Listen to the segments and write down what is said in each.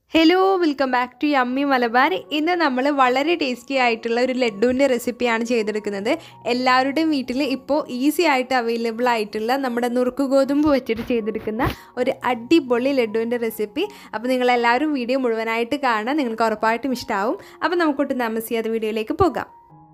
hello welcome back to yummy Malabar ഇന്ന് നമ്മൾ വളരെ ടേസ്റ്റി ആയിട്ടുള്ള ഒരു ലഡുവിൻ്റെ റെസിപ്പിയാണ് ചെയ്തെടുക്കുന്നത് എല്ലാവരുടെയും വീട്ടിൽ ഇപ്പോൾ ഈസി ആയിട്ട് അവൈലബിൾ ആയിട്ടുള്ള നമ്മുടെ നുറുക്ക് ഗോതമ്പ് വെച്ചിട്ട് ചെയ്തെടുക്കുന്ന ഒരു അടിപൊളി ലഡുവിൻ്റെ റെസിപ്പി അപ്പോൾ നിങ്ങളെല്ലാവരും വീഡിയോ മുഴുവനായിട്ട് കാണാൻ നിങ്ങൾക്ക് ഉറപ്പായിട്ടും ഇഷ്ടമാവും അപ്പോൾ നമുക്കൊട്ട് താമസിയാതെ വീഡിയോയിലേക്ക് പോകാം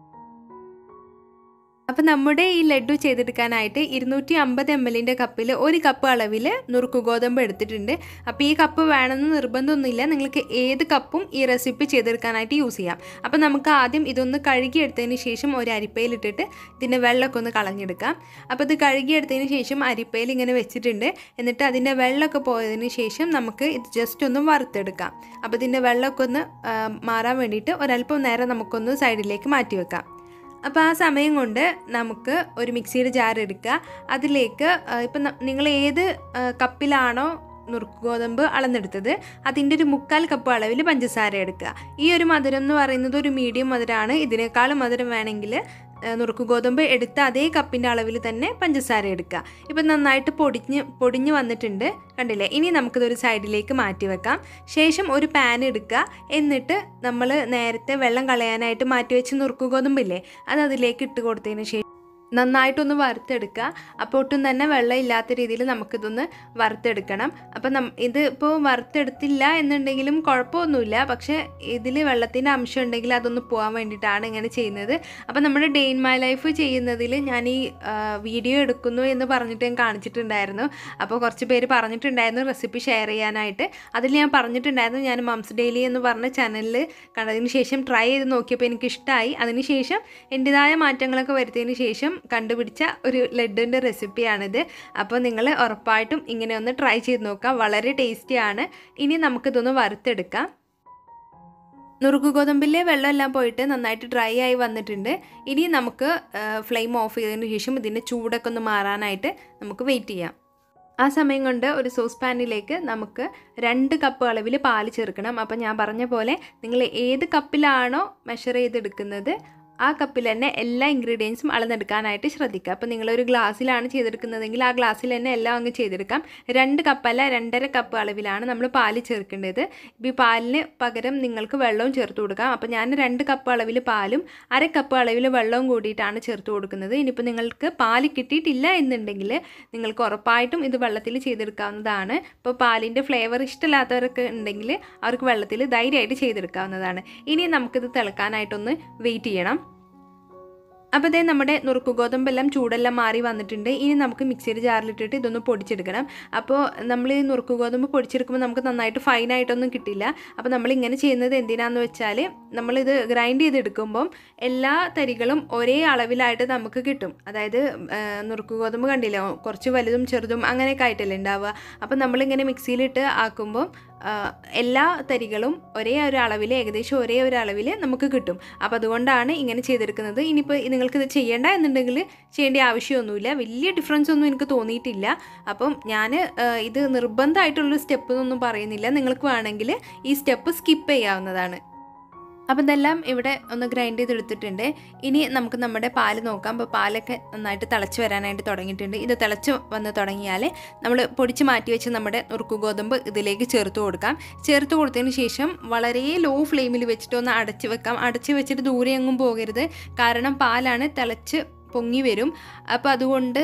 അപ്പോൾ നമ്മുടെ ഈ ലഡു ചെയ്തെടുക്കാനായിട്ട് ഇരുന്നൂറ്റി അമ്പത് എം എല്ലിൻ്റെ കപ്പിൽ ഒരു കപ്പ് അളവിൽ നുറുക്ക് ഗോതമ്പ് എടുത്തിട്ടുണ്ട് അപ്പോൾ ഈ കപ്പ് വേണമെന്ന് നിർബന്ധമൊന്നുമില്ല നിങ്ങൾക്ക് ഏത് കപ്പും ഈ റെസിപ്പി ചെയ്തെടുക്കാനായിട്ട് യൂസ് ചെയ്യാം അപ്പോൾ നമുക്ക് ആദ്യം ഇതൊന്ന് കഴുകിയെടുത്തതിന് ശേഷം ഒരു അരിപ്പയിലിട്ടിട്ട് ഇതിൻ്റെ വെള്ളമൊക്കെ ഒന്ന് കളഞ്ഞെടുക്കാം അപ്പോൾ ഇത് കഴുകിയെടുത്തതിന് ശേഷം അരിപ്പയിൽ ഇങ്ങനെ വെച്ചിട്ടുണ്ട് എന്നിട്ട് അതിൻ്റെ വെള്ളമൊക്കെ പോയതിന് ശേഷം നമുക്ക് ഇത് ജസ്റ്റ് ഒന്ന് വറുത്തെടുക്കാം അപ്പോൾ ഇതിൻ്റെ വെള്ളമൊക്കെ ഒന്ന് മാറാൻ വേണ്ടിയിട്ട് ഒരല്പം നേരം നമുക്കൊന്ന് സൈഡിലേക്ക് മാറ്റി വെക്കാം അപ്പോൾ ആ സമയം കൊണ്ട് നമുക്ക് ഒരു മിക്സിയുടെ ജാർ എടുക്കുക അതിലേക്ക് ഇപ്പം നിങ്ങൾ ഏത് കപ്പിലാണോ നുറുക്ക് ഗോതമ്പ് അളന്നെടുത്തത് അതിൻ്റെ ഒരു മുക്കാൽ കപ്പ് അളവിൽ പഞ്ചസാര എടുക്കുക ഈ ഒരു മധുരം എന്ന് പറയുന്നത് ഒരു മീഡിയം മധുരമാണ് ഇതിനേക്കാളും മധുരം വേണമെങ്കിൽ നുറുക്ക് ഗോതമ്പ് എടുത്ത അതേ കപ്പിൻ്റെ അളവിൽ തന്നെ പഞ്ചസാര എടുക്കുക ഇപ്പം നന്നായിട്ട് പൊടിഞ്ഞ് പൊടിഞ്ഞ് വന്നിട്ടുണ്ട് കണ്ടില്ലേ ഇനി നമുക്കിതൊരു സൈഡിലേക്ക് മാറ്റി വെക്കാം ശേഷം ഒരു പാൻ എടുക്കുക എന്നിട്ട് നമ്മൾ നേരത്തെ വെള്ളം കളയാനായിട്ട് മാറ്റി വെച്ച് നുറുക്ക് ഗോതമ്പില്ലേ അത് അതിലേക്ക് ഇട്ട് കൊടുത്തതിന് ശേഷം നന്നായിട്ടൊന്ന് വറുത്തെടുക്കുക അപ്പോൾ ഒട്ടും തന്നെ വെള്ളം ഇല്ലാത്ത രീതിയിൽ നമുക്കിതൊന്ന് വറുത്തെടുക്കണം അപ്പം നം ഇത് ഇപ്പോൾ വറുത്തെടുത്തില്ല എന്നുണ്ടെങ്കിലും കുഴപ്പമൊന്നുമില്ല പക്ഷേ ഇതിൽ വെള്ളത്തിൻ്റെ അംശം ഉണ്ടെങ്കിൽ അതൊന്ന് പോകാൻ വേണ്ടിയിട്ടാണ് ഇങ്ങനെ ചെയ്യുന്നത് അപ്പോൾ നമ്മുടെ ഡേ ഇൻ മൈ ലൈഫ് ചെയ്യുന്നതിൽ ഞാൻ ഈ വീഡിയോ എടുക്കുന്നു എന്ന് പറഞ്ഞിട്ട് ഞാൻ കാണിച്ചിട്ടുണ്ടായിരുന്നു അപ്പോൾ കുറച്ച് പേര് പറഞ്ഞിട്ടുണ്ടായിരുന്നു റെസിപ്പി ഷെയർ ചെയ്യാനായിട്ട് അതിൽ ഞാൻ പറഞ്ഞിട്ടുണ്ടായിരുന്നു ഞാൻ മംസ് ഡെയിലി എന്ന് പറഞ്ഞ ചാനലിൽ കണ്ടതിന് ശേഷം ട്രൈ ചെയ്ത് നോക്കിയപ്പോൾ എനിക്ക് ഇഷ്ടമായി അതിന് ശേഷം എൻ്റെതായ മാറ്റങ്ങളൊക്കെ വരുത്തിയതിന് ശേഷം കണ്ടുപിടിച്ച ഒരു ലഡുവിൻ്റെ റെസിപ്പിയാണിത് അപ്പോൾ നിങ്ങൾ ഉറപ്പായിട്ടും ഇങ്ങനെ ഒന്ന് ട്രൈ ചെയ്ത് നോക്കാം വളരെ ടേസ്റ്റിയാണ് ഇനി നമുക്കിതൊന്ന് വറുത്തെടുക്കാം നുറുക്ക് ഗോതമ്പിലെ വെള്ളമെല്ലാം പോയിട്ട് നന്നായിട്ട് ഡ്രൈ ആയി വന്നിട്ടുണ്ട് ഇനി നമുക്ക് ഫ്ലെയിം ഓഫ് ചെയ്തതിന് ശേഷം ഇതിൻ്റെ ചൂടൊക്കെ ഒന്ന് മാറാനായിട്ട് നമുക്ക് വെയിറ്റ് ചെയ്യാം ആ സമയം കൊണ്ട് ഒരു സോസ് പാനിലേക്ക് നമുക്ക് രണ്ട് കപ്പ് അളവിൽ പാല് ചേർക്കണം അപ്പോൾ ഞാൻ പറഞ്ഞ പോലെ നിങ്ങൾ ഏത് കപ്പിലാണോ മെഷർ ചെയ്തെടുക്കുന്നത് ആ കപ്പിൽ തന്നെ എല്ലാ ഇൻഗ്രീഡിയൻസും അളന്നെടുക്കാനായിട്ട് ശ്രദ്ധിക്കുക അപ്പോൾ നിങ്ങളൊരു ഗ്ലാസ്സിലാണ് ചെയ്തെടുക്കുന്നതെങ്കിൽ ആ ഗ്ലാസ്സിൽ തന്നെ എല്ലാം അങ്ങ് ചെയ്തെടുക്കാം രണ്ട് കപ്പല്ല രണ്ടര കപ്പ് അളവിലാണ് നമ്മൾ പാല് ചേർക്കേണ്ടത് ഇപ്പോൾ ഈ പാലിന് പകരം നിങ്ങൾക്ക് വെള്ളവും ചേർത്ത് കൊടുക്കാം അപ്പോൾ ഞാൻ രണ്ട് കപ്പ് അളവിൽ പാലും അര കപ്പ് അളവിൽ വെള്ളവും കൂടിയിട്ടാണ് ചേർത്ത് കൊടുക്കുന്നത് ഇനിയിപ്പോൾ നിങ്ങൾക്ക് പാല് കിട്ടിയിട്ടില്ല എന്നുണ്ടെങ്കിൽ നിങ്ങൾക്ക് ഉറപ്പായിട്ടും ഇത് വെള്ളത്തിൽ ചെയ്തെടുക്കാവുന്നതാണ് ഇപ്പോൾ പാലിൻ്റെ ഫ്ലേവർ ഇഷ്ടമില്ലാത്തവരൊക്കെ ഉണ്ടെങ്കിൽ അവർക്ക് വെള്ളത്തിൽ ധൈര്യമായിട്ട് ചെയ്തെടുക്കാവുന്നതാണ് ഇനി നമുക്കിത് തിളക്കാനായിട്ടൊന്ന് വെയിറ്റ് ചെയ്യണം അപ്പോൾ ഇതേ നമ്മുടെ നുറുക്ക് ഗോതമ്പെല്ലാം ചൂടെല്ലാം മാറി വന്നിട്ടുണ്ട് ഇനി നമുക്ക് മിക്സിയുടെ ജാറിലിട്ടിട്ട് ഇതൊന്ന് പൊടിച്ചെടുക്കണം അപ്പോൾ നമ്മൾ ഈ നുറുക്ക് ഗോതമ്പ് പൊടിച്ചെടുക്കുമ്പോൾ നമുക്ക് നന്നായിട്ട് ഫൈനായിട്ടൊന്നും കിട്ടില്ല അപ്പോൾ നമ്മൾ ഇങ്ങനെ ചെയ്യുന്നത് എന്തിനാന്ന് വെച്ചാൽ നമ്മളിത് ഗ്രൈൻഡ് ചെയ്തെടുക്കുമ്പം എല്ലാ തരികളും ഒരേ അളവിലായിട്ട് നമുക്ക് കിട്ടും അതായത് നുറുക്ക് ഗോതമ്പ് കണ്ടില്ല കുറച്ച് വലുതും ചെറുതും അങ്ങനെയൊക്കെ ആയിട്ടല്ലേ ഉണ്ടാവുക അപ്പോൾ നമ്മളിങ്ങനെ മിക്സിയിലിട്ട് ആക്കുമ്പം എല്ലാ തരികളും ഒരേ ഒരു അളവിൽ ഏകദേശം ഒരേ ഒരു അളവിൽ നമുക്ക് കിട്ടും അപ്പോൾ അതുകൊണ്ടാണ് ഇങ്ങനെ ചെയ്തെടുക്കുന്നത് ഇനിയിപ്പോൾ നിങ്ങൾക്കിത് ചെയ്യേണ്ട എന്നുണ്ടെങ്കിൽ ചെയ്യേണ്ട ആവശ്യമൊന്നുമില്ല വലിയ ഡിഫറൻസ് ഒന്നും എനിക്ക് തോന്നിയിട്ടില്ല അപ്പം ഞാൻ ഇത് നിർബന്ധമായിട്ടുള്ള സ്റ്റെപ്പ് എന്നൊന്നും പറയുന്നില്ല നിങ്ങൾക്ക് വേണമെങ്കിൽ ഈ സ്റ്റെപ്പ് സ്കിപ്പ് ചെയ്യാവുന്നതാണ് അപ്പം ഇതെല്ലാം ഇവിടെ ഒന്ന് ഗ്രൈൻഡ് ചെയ്തെടുത്തിട്ടുണ്ട് ഇനി നമുക്ക് നമ്മുടെ പാല് നോക്കാം അപ്പോൾ പാലൊക്കെ നന്നായിട്ട് തിളച്ച് വരാനായിട്ട് തുടങ്ങിയിട്ടുണ്ട് ഇത് തിളച്ച് വന്ന് തുടങ്ങിയാൽ നമ്മൾ പൊടിച്ച് മാറ്റി വെച്ച് നമ്മുടെ നുറുക്കു ഗോതമ്പ് ഇതിലേക്ക് ചേർത്ത് കൊടുക്കാം ചേർത്ത് കൊടുത്തതിന് ശേഷം വളരെ ലോ ഫ്ലെയിമിൽ വെച്ചിട്ട് ഒന്ന് അടച്ച് വെക്കാം അടച്ച് വെച്ചിട്ട് ദൂരെ എങ്ങും പോകരുത് കാരണം പാലാണ് തിളച്ച് പൊങ്ങി വരും അപ്പോൾ അതുകൊണ്ട്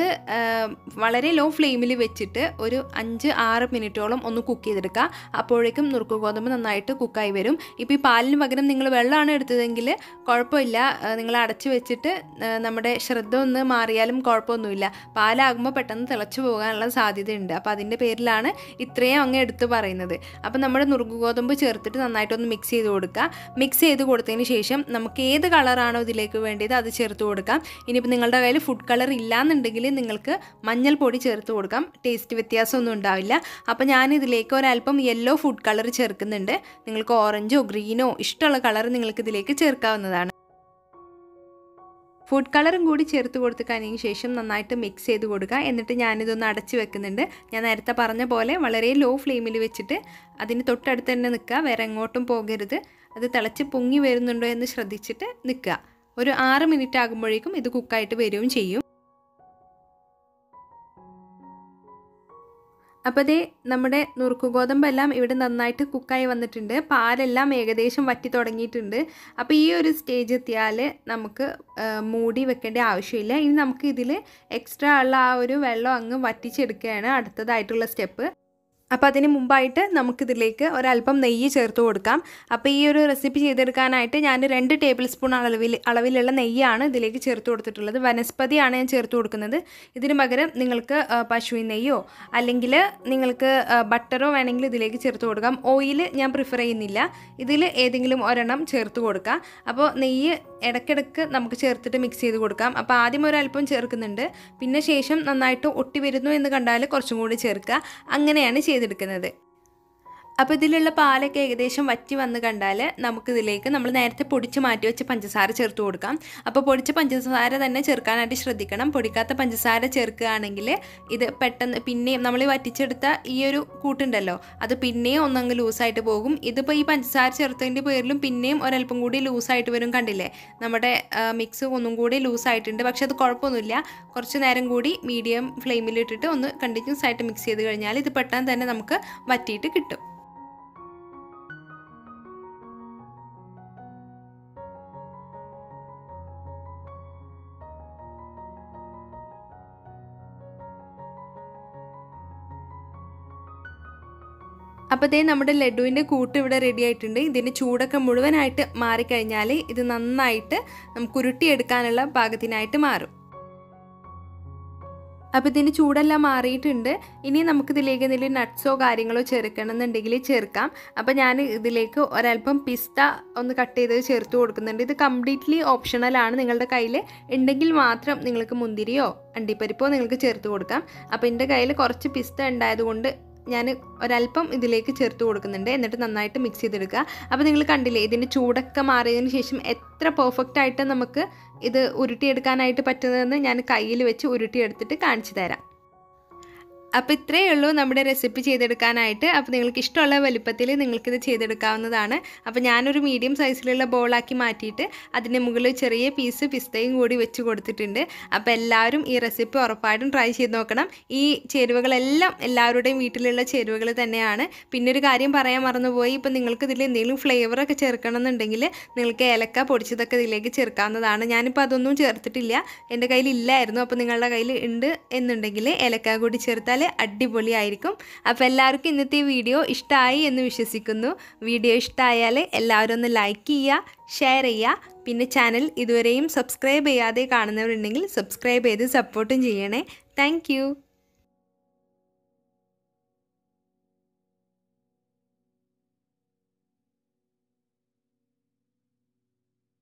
വളരെ ലോ ഫ്ലെയിമിൽ വെച്ചിട്ട് ഒരു അഞ്ച് ആറ് മിനിറ്റോളം ഒന്ന് കുക്ക് ചെയ്തെടുക്കുക അപ്പോഴേക്കും നുറുക്ക് ഗോതമ്പ് നന്നായിട്ട് കുക്കായി വരും ഇപ്പോൾ ഈ പാലിന് പകരം നിങ്ങൾ വെള്ളമാണ് എടുത്തതെങ്കിൽ കുഴപ്പമില്ല നിങ്ങൾ അടച്ച് വെച്ചിട്ട് നമ്മുടെ ശ്രദ്ധ ഒന്ന് മാറിയാലും കുഴപ്പമൊന്നുമില്ല പാലാകുമ്പോൾ പെട്ടെന്ന് തിളച്ചു പോകാനുള്ള സാധ്യതയുണ്ട് അപ്പോൾ അതിൻ്റെ പേരിലാണ് ഇത്രയും അങ്ങ് എടുത്ത് പറയുന്നത് അപ്പോൾ നമ്മുടെ നുറുക്ക് ഗോതമ്പ് ചേർത്തിട്ട് നന്നായിട്ടൊന്ന് മിക്സ് ചെയ്ത് കൊടുക്കുക മിക്സ് ചെയ്ത് കൊടുത്തതിന് ശേഷം നമുക്ക് ഏത് കളറാണോ ഇതിലേക്ക് വേണ്ടത് അത് ചേർത്ത് കൊടുക്കാം ഇനിയിപ്പോൾ നിങ്ങളുടെ കയ്യിൽ ഫുഡ് കളർ ഇല്ലാന്നുണ്ടെങ്കിൽ നിങ്ങൾക്ക് മഞ്ഞൾപ്പൊടി ചേർത്ത് കൊടുക്കാം ടേസ്റ്റ് വ്യത്യാസമൊന്നും ഉണ്ടാവില്ല അപ്പോൾ ഞാൻ ഇതിലേക്ക് ഒരല്പം യെല്ലോ ഫുഡ് കളർ ചേർക്കുന്നുണ്ട് നിങ്ങൾക്ക് ഓറഞ്ചോ ഗ്രീനോ ഇഷ്ടമുള്ള കളർ നിങ്ങൾക്ക് ഇതിലേക്ക് ചേർക്കാവുന്നതാണ് ഫുഡ് കളറും കൂടി ചേർത്ത് കൊടുത്ത് കഴിഞ്ഞതിന് ശേഷം നന്നായിട്ട് മിക്സ് ചെയ്ത് കൊടുക്കുക എന്നിട്ട് ഞാനിതൊന്ന് അടച്ച് വെക്കുന്നുണ്ട് ഞാൻ നേരത്തെ പറഞ്ഞ പോലെ വളരെ ലോ ഫ്ലെയിമിൽ വെച്ചിട്ട് അതിന് തൊട്ടടുത്ത് തന്നെ നിൽക്കുക വേറെ എങ്ങോട്ടും പോകരുത് അത് തിളച്ച് പൊങ്ങി വരുന്നുണ്ടോ എന്ന് ശ്രദ്ധിച്ചിട്ട് നിൽക്കുക ഒരു ആറ് മിനിറ്റ് ആകുമ്പോഴേക്കും ഇത് കുക്കായിട്ട് വരികയും ചെയ്യും അപ്പോൾ ദേ നമ്മുടെ നുറുക്ക് ഗോതമ്പെല്ലാം ഇവിടെ നന്നായിട്ട് കുക്കായി വന്നിട്ടുണ്ട് പാലെല്ലാം ഏകദേശം വറ്റി തുടങ്ങിയിട്ടുണ്ട് അപ്പോൾ ഈ ഒരു സ്റ്റേജ് എത്തിയാൽ നമുക്ക് ആ, മൂടി വെക്കേണ്ട ആവശ്യമില്ല ഇനി നമുക്ക് ഇതിൽ എക്സ്ട്രാ ഉള്ള ആ ഒരു വെള്ളം അങ്ങ് വറ്റിച്ചെടുക്കുകയാണ് അടുത്തതായിട്ടുള്ള സ്റ്റെപ്പ് അപ്പോൾ അതിന് മുമ്പായിട്ട് നമുക്കിതിലേക്ക് ഒരല്പം നെയ്യ് ചേർത്ത് കൊടുക്കാം അപ്പോൾ ഈ ഒരു റെസിപ്പി ചെയ്തെടുക്കാനായിട്ട് ഞാൻ രണ്ട് ടേബിൾ സ്പൂൺ അളവിൽ അളവിലുള്ള നെയ്യാണ് ഇതിലേക്ക് ചേർത്ത് കൊടുത്തിട്ടുള്ളത് വനസ്പതിയാണ് ഞാൻ ചേർത്ത് കൊടുക്കുന്നത് ഇതിന് പകരം നിങ്ങൾക്ക് ആ, പശുവിൻ നെയ്യോ അല്ലെങ്കിൽ നിങ്ങൾക്ക് ആ, ബട്ടറോ വേണമെങ്കിൽ ഇതിലേക്ക് ചേർത്ത് കൊടുക്കാം ഓയിൽ ഞാൻ പ്രിഫർ ചെയ്യുന്നില്ല ഇതിൽ ഏതെങ്കിലും ഒരെണ്ണം ചേർത്ത് കൊടുക്കാം അപ്പോൾ നെയ്യ് ഇടയ്ക്കിടയ്ക്ക് നമുക്ക് ചേർത്തിട്ട് മിക്സ് ചെയ്ത് കൊടുക്കാം അപ്പോൾ ആദ്യം ഒരല്പം ചേർക്കുന്നുണ്ട് പിന്നെ ശേഷം നന്നായിട്ട് ഒട്ടി വരുന്നു എന്ന് കണ്ടാൽ കുറച്ചും കൂടി ചേർക്കുക അങ്ങനെയാണ് ചെയ്തെടുക്കുന്നത് അപ്പോൾ ഇതിലുള്ള പാലൊക്കെ ഏകദേശം വറ്റി വന്ന് കണ്ടാൽ നമുക്കിതിലേക്ക് നമ്മൾ നേരത്തെ പൊടിച്ച് മാറ്റി വെച്ച പഞ്ചസാര ചേർത്ത് കൊടുക്കാം അപ്പോൾ പൊടിച്ച പഞ്ചസാര തന്നെ ചേർക്കാനായിട്ട് ശ്രദ്ധിക്കണം പൊടിക്കാത്ത പഞ്ചസാര ചേർക്കുകയാണെങ്കിൽ ഇത് പെട്ടെന്ന് പിന്നെയും നമ്മൾ ഈ വറ്റിച്ചെടുത്ത ഈ ഒരു കൂട്ടുണ്ടല്ലോ അത് പിന്നെയും ഒന്നങ്ങ് ലൂസായിട്ട് പോകും ഇതിപ്പോൾ ഈ പഞ്ചസാര ചേർത്തതിൻ്റെ പേരിലും പിന്നെയും ഒരല്പം കൂടി ലൂസായിട്ട് വരും കണ്ടില്ലേ നമ്മുടെ മിക്സ് ഒന്നും കൂടി ലൂസായിട്ടുണ്ട് പക്ഷെ അത് കുഴപ്പമൊന്നുമില്ല കുറച്ച് നേരം കൂടി മീഡിയം ഫ്ലെയിമിലിട്ടിട്ട് ഒന്ന് കണ്ടിന്യൂസ് ആയിട്ട് മിക്സ് ചെയ്ത് കഴിഞ്ഞാൽ ഇത് പെട്ടെന്ന് തന്നെ നമുക്ക് വറ്റിയിട്ട് കിട്ടും അപ്പോൾ ദേ നമ്മുടെ ലഡുവിൻ്റെ കൂട്ട് ഇവിടെ റെഡി ആയിട്ടുണ്ട് ഇതിൻ്റെ ചൂടൊക്കെ മുഴുവനായിട്ട് മാറിക്കഴിഞ്ഞാൽ ഇത് നന്നായിട്ട് നമുക്ക് ഉരുട്ടിയെടുക്കാനുള്ള പാകത്തിനായിട്ട് മാറും അപ്പോൾ ഇതിൻ്റെ ചൂടെല്ലാം മാറിയിട്ടുണ്ട് ഇനി നമുക്കിതിലേക്ക് എന്തെങ്കിലും നട്ട്സോ കാര്യങ്ങളോ ചേർക്കണം എന്നുണ്ടെങ്കിൽ ചേർക്കാം അപ്പോൾ ഞാൻ ഇതിലേക്ക് ഒരല്പം പിസ്ത ഒന്ന് കട്ട് ചെയ്ത് ചേർത്ത് കൊടുക്കുന്നുണ്ട് ഇത് കംപ്ലീറ്റ്ലി ഓപ്ഷണലാണ് നിങ്ങളുടെ കയ്യിൽ ഉണ്ടെങ്കിൽ മാത്രം നിങ്ങൾക്ക് മുന്തിരിയോ അണ്ടിപ്പരിപ്പോ നിങ്ങൾക്ക് ചേർത്ത് കൊടുക്കാം അപ്പോൾ എൻ്റെ കയ്യിൽ കുറച്ച് പിസ്ത ഉണ്ടായതുകൊണ്ട് ഞാൻ ഒരല്പം ഇതിലേക്ക് ചേർത്ത് കൊടുക്കുന്നുണ്ട് എന്നിട്ട് നന്നായിട്ട് മിക്സ് ചെയ്തെടുക്കുക അപ്പോൾ നിങ്ങൾ കണ്ടില്ലേ ഇതിൻ്റെ ചൂടൊക്കെ മാറിയതിന് ശേഷം എത്ര പെർഫെക്റ്റ് ആയിട്ട് നമുക്ക് ഇത് ഉരുട്ടിയെടുക്കാനായിട്ട് പറ്റുന്നതെന്ന് ഞാൻ കയ്യിൽ വെച്ച് ഉരുട്ടിയെടുത്തിട്ട് കാണിച്ചു തരാം അപ്പോൾ ഇത്രയേ ഉള്ളൂ നമ്മുടെ റെസിപ്പി ചെയ്തെടുക്കാനായിട്ട് അപ്പോൾ നിങ്ങൾക്ക് ഇഷ്ടമുള്ള വലുപ്പത്തിൽ നിങ്ങൾക്കിത് ചെയ്തെടുക്കാവുന്നതാണ് അപ്പോൾ ഞാനൊരു മീഡിയം സൈസിലുള്ള ബോളാക്കി മാറ്റിയിട്ട് അതിൻ്റെ മുകളിൽ ചെറിയ പീസ് പിസ്തയും കൂടി വെച്ച് കൊടുത്തിട്ടുണ്ട് അപ്പോൾ എല്ലാവരും ഈ റെസിപ്പി ഉറപ്പായിട്ടും ട്രൈ ചെയ്ത് നോക്കണം ഈ ചേരുവകളെല്ലാം എല്ലാവരുടെയും വീട്ടിലുള്ള ചേരുവകൾ തന്നെയാണ് പിന്നെ ഒരു കാര്യം പറയാൻ മറന്നുപോയി ഇപ്പോൾ നിങ്ങൾക്ക് ഇതിൽ എന്തെങ്കിലും ഫ്ലേവറൊക്കെ ചേർക്കണം എന്നുണ്ടെങ്കിൽ നിങ്ങൾക്ക് ഏലക്ക പൊടിച്ചതൊക്കെ ഇതിലേക്ക് ചേർക്കാവുന്നതാണ് ഞാനിപ്പോൾ അതൊന്നും ചേർത്തിട്ടില്ല എൻ്റെ കയ്യിൽ ഇല്ലായിരുന്നു അപ്പോൾ നിങ്ങളുടെ കയ്യിൽ ഉണ്ട് എന്നുണ്ടെങ്കിൽ ഏലക്ക കൂടി ചേർത്താൽ അടിപൊളിയായിരിക്കും അപ്പോൾ എല്ലാവർക്കും ഇന്നത്തെ വീഡിയോ ഇഷ്ടമായി എന്ന് വിശ്വസിക്കുന്നു വീഡിയോ ഇഷ്ടമായാൽ എല്ലാവരും ഒന്ന് ലൈക്ക് ചെയ്യുക ഷെയർ ചെയ്യുക പിന്നെ ചാനൽ ഇതുവരെയും സബ്സ്ക്രൈബ് ചെയ്യാതെ കാണുന്നവരുണ്ടെങ്കിൽ സബ്സ്ക്രൈബ് ചെയ്ത് സപ്പോർട്ടും ചെയ്യണേ താങ്ക്